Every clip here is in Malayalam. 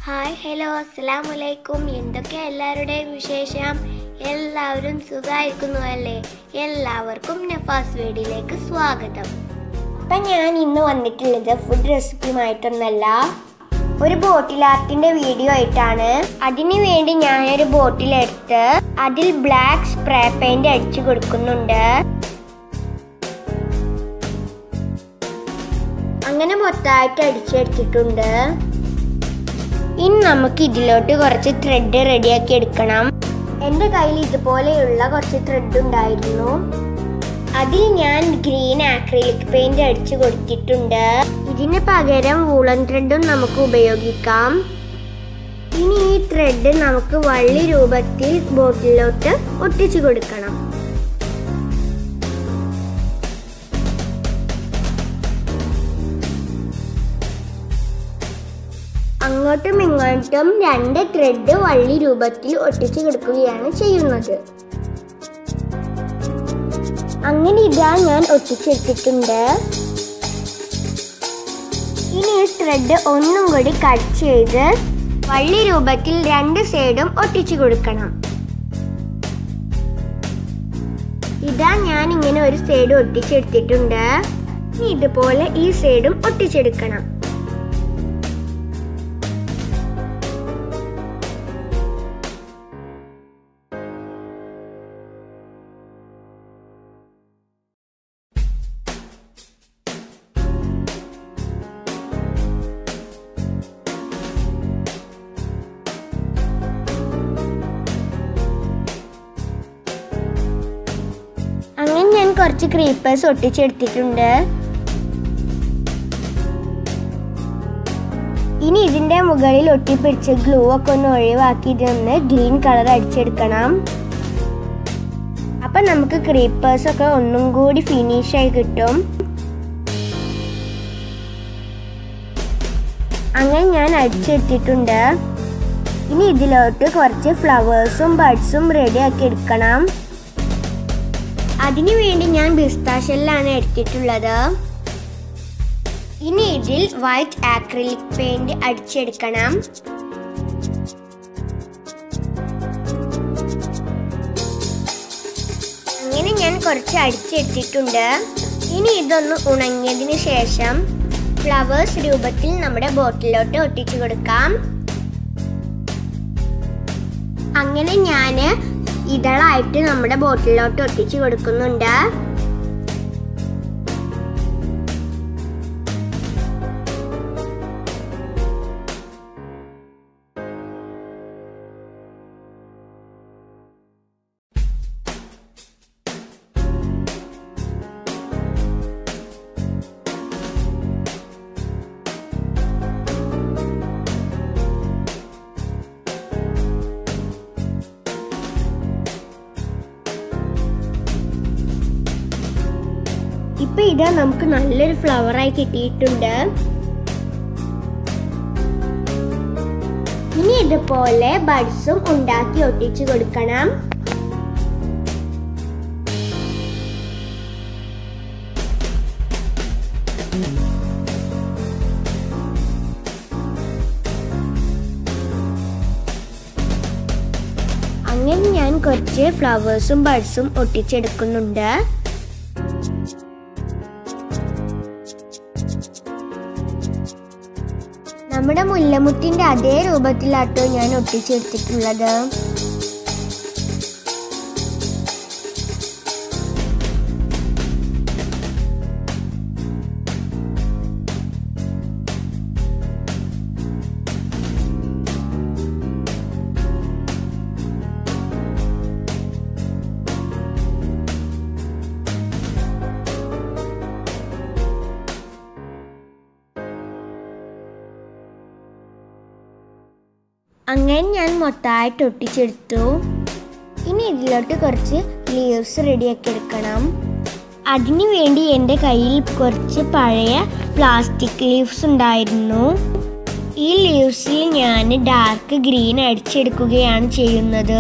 ഹായ് ഹലോ അസ്സലാം വലൈക്കും എന്തൊക്കെ എല്ലാവരുടെയും വിശേഷം എല്ലാവരും സുഖമായിരിക്കുന്നു അല്ലേ എല്ലാവർക്കും നഫാസ് വീഡിയോയിലേക്ക് സ്വാഗതം അപ്പം ഞാൻ ഇന്ന് വന്നിട്ടുള്ളത് ഫുഡ് റെസിപ്പിയുമായിട്ടൊന്നല്ല ഒരു ബോട്ടിൽ ആർട്ടിന്റെ വീഡിയോ ആയിട്ടാണ് അതിനു വേണ്ടി ഞാനൊരു ബോട്ടിലെടുത്ത് അതിൽ ബ്ലാക്ക് സ്പ്രേ പെയിന്റ് അടിച്ചു കൊടുക്കുന്നുണ്ട് അങ്ങനെ മൊത്തമായിട്ട് അടിച്ചെടുത്തിട്ടുണ്ട് ഇനി നമുക്ക് ഇതിലോട്ട് കുറച്ച് ത്രെഡ് റെഡിയാക്കി എടുക്കണം എൻ്റെ കയ്യിൽ ഇതുപോലെയുള്ള കുറച്ച് ത്രെഡ് ഉണ്ടായിരുന്നു അതിൽ ഞാൻ ഗ്രീൻ ആക്രിലിക് പെയിന്റ് അടിച്ചു കൊടുത്തിട്ടുണ്ട് ഇതിന് പകരം വൂളൻ ത്രെഡും നമുക്ക് ഉപയോഗിക്കാം ഇനി ഈ ത്രെഡ് നമുക്ക് വള്ളി രൂപത്തിൽ ബോട്ടിലോട്ട് ഒട്ടിച്ചു കൊടുക്കണം അങ്ങോട്ടും ഇങ്ങോട്ടും രണ്ട് ത്രെഡ് വള്ളി രൂപത്തിൽ ഒട്ടിച്ചു കൊടുക്കുകയാണ് ചെയ്യുന്നത് അങ്ങനെ ഇതാ ഞാൻ ഒട്ടിച്ചെടുത്തിട്ടുണ്ട് ഇനി ഈ ത്രെഡ് ഒന്നും കൂടി കട്ട് ചെയ്ത് വള്ളി രൂപത്തിൽ രണ്ട് സൈഡും ഒട്ടിച്ചു കൊടുക്കണം ഇതാ ഞാൻ ഇങ്ങനെ ഒരു സൈഡ് ഒട്ടിച്ചെടുത്തിട്ടുണ്ട് ഇനി ഇതുപോലെ ഈ സൈഡും ഒട്ടിച്ചെടുക്കണം അങ്ങനെ ഞാൻ കുറച്ച് ക്രീപ്പേഴ്സ് ഒട്ടിച്ചെടുത്തിട്ടുണ്ട് ഇനി ഇതിന്റെ മുകളിൽ ഒട്ടിപ്പിടിച്ച ഗ്ലൂ ഒക്കെ ഒന്ന് ഒഴിവാക്കി ഇതൊന്ന് ഗ്രീൻ കളർ അടിച്ചെടുക്കണം അപ്പൊ നമുക്ക് ക്രീപ്പേഴ്സ് ഒക്കെ ഒന്നും കൂടി ഫിനിഷ് ആയി കിട്ടും അങ്ങനെ ഞാൻ അടിച്ചെടുത്തിട്ടുണ്ട് ഇനി ഇതിലോട്ട് കുറച്ച് ഫ്ലവേഴ്സും ബഡ്സും റെഡി ആക്കി എടുക്കണം അതിനു വേണ്ടി ഞാൻ പിസ്താഷെല്ലാണ് എടുത്തിട്ടുള്ളത് ഇനി ഇതിൽ വൈറ്റ് ആക്രിലിക് പെയിന്റ് അടിച്ചെടുക്കണം അങ്ങനെ ഞാൻ കുറച്ച് അടിച്ചെടുത്തിട്ടുണ്ട് ഇനി ഇതൊന്ന് ഉണങ്ങിയതിന് ശേഷം ഫ്ലവേഴ്സ് രൂപത്തിൽ നമ്മുടെ ബോട്ടിലോട്ട് ഒട്ടിച്ചു കൊടുക്കാം അങ്ങനെ ഞാൻ ഇതളായിട്ട് നമ്മുടെ ബോട്ടിലോട്ട് ഒട്ടിച്ചു കൊടുക്കുന്നുണ്ട് ഇപ്പൊ ഇതാ നമുക്ക് നല്ലൊരു ഫ്ലവറായി കിട്ടിയിട്ടുണ്ട് ഇനി ഇതുപോലെ ബഡ്സും ഉണ്ടാക്കി ഒട്ടിച്ചു കൊടുക്കണം അങ്ങനെ ഞാൻ കുറച്ച് ഫ്ലവേഴ്സും ബഡ്സും ഒട്ടിച്ചെടുക്കുന്നുണ്ട് നമ്മുടെ മുല്ലമുട്ടിന്റെ അതേ രൂപത്തിലാട്ടോ ഞാൻ ഒട്ടിച്ചെടുത്തിട്ടുള്ളത് അങ്ങനെ ഞാൻ മൊത്തമായിട്ട് ഒട്ടിച്ചെടുത്തു ഇനി ഇതിലോട്ട് കുറച്ച് ലീവ്സ് റെഡിയാക്കി എടുക്കണം അതിനു വേണ്ടി എൻ്റെ കയ്യിൽ കുറച്ച് പഴയ പ്ലാസ്റ്റിക് ലീവ്സ് ഉണ്ടായിരുന്നു ഈ ലീവ്സിൽ ഞാൻ ഡാർക്ക് ഗ്രീൻ അടിച്ചെടുക്കുകയാണ് ചെയ്യുന്നത്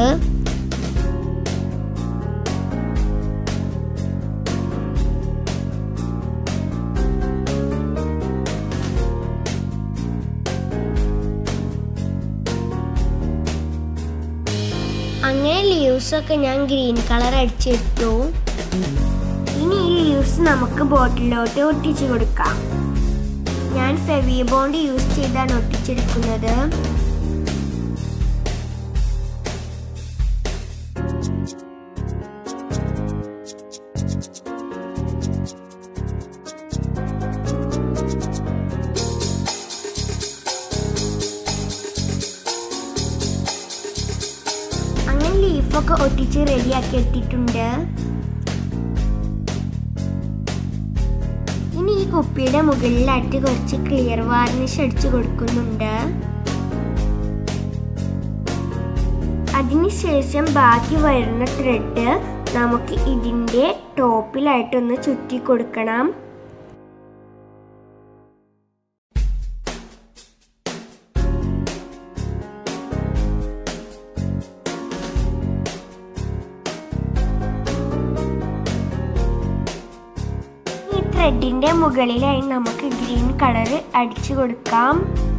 അങ്ങനെ ലീവ്സ് ഒക്കെ ഞാൻ ഗ്രീൻ കളർ അടിച്ചെടുത്തു ഇനി ഈ ലീവ്സ് നമുക്ക് ബോട്ടിലോട്ട് ഒട്ടിച്ചു കൊടുക്കാം ഞാൻ ഫെവി ബോണ്ട് യൂസ് ചെയ്താണ് ഒട്ടിച്ചെടുക്കുന്നത് അങ്ങനെ ലീഫൊക്കെ ഒട്ടിച്ച് റെഡിയാക്കി എടുത്തിട്ടുണ്ട് ഇനി ഈ കുപ്പിയുടെ മുകളിലായിട്ട് കുറച്ച് ക്ലിയർ വാർണിഷ് അടിച്ചു കൊടുക്കുന്നുണ്ട് അതിനുശേഷം ബാക്കി വരുന്ന ത്രെഡ് നമുക്ക് ഇതിൻ്റെ ടോപ്പിലായിട്ടൊന്ന് ചുറ്റി കൊടുക്കണം ഈ ത്രെഡിന്റെ മുകളിലായി നമുക്ക് ഗ്രീൻ കളർ അടിച്ചു കൊടുക്കാം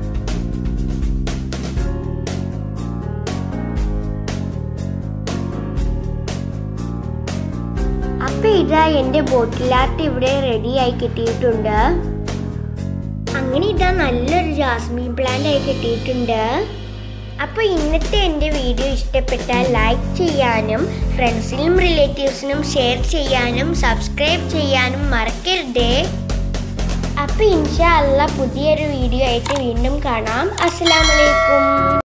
അപ്പൊ ഇതാ എന്റെ ബോട്ടിൽ ആർട്ട് ഇവിടെ റെഡി ആയി കിട്ടിയിട്ടുണ്ട് അങ്ങനെ ഇതാ നല്ലൊരു ജാസ്മിൻ പ്ലാന്റ് ആയി കിട്ടിയിട്ടുണ്ട് അപ്പോൾ ഇന്നത്തെ എൻ്റെ വീഡിയോ ഇഷ്ടപ്പെട്ടാൽ ലൈക്ക് ചെയ്യാനും ഫ്രണ്ട്സിനും റിലേറ്റീവ്സിനും ഷെയർ ചെയ്യാനും സബ്സ്ക്രൈബ് ചെയ്യാനും മറക്കരുതേ അപ്പോൾ ഇൻഷാ അല്ല പുതിയൊരു വീഡിയോ ആയിട്ട് വീണ്ടും കാണാം അസ്സലാമലൈക്കും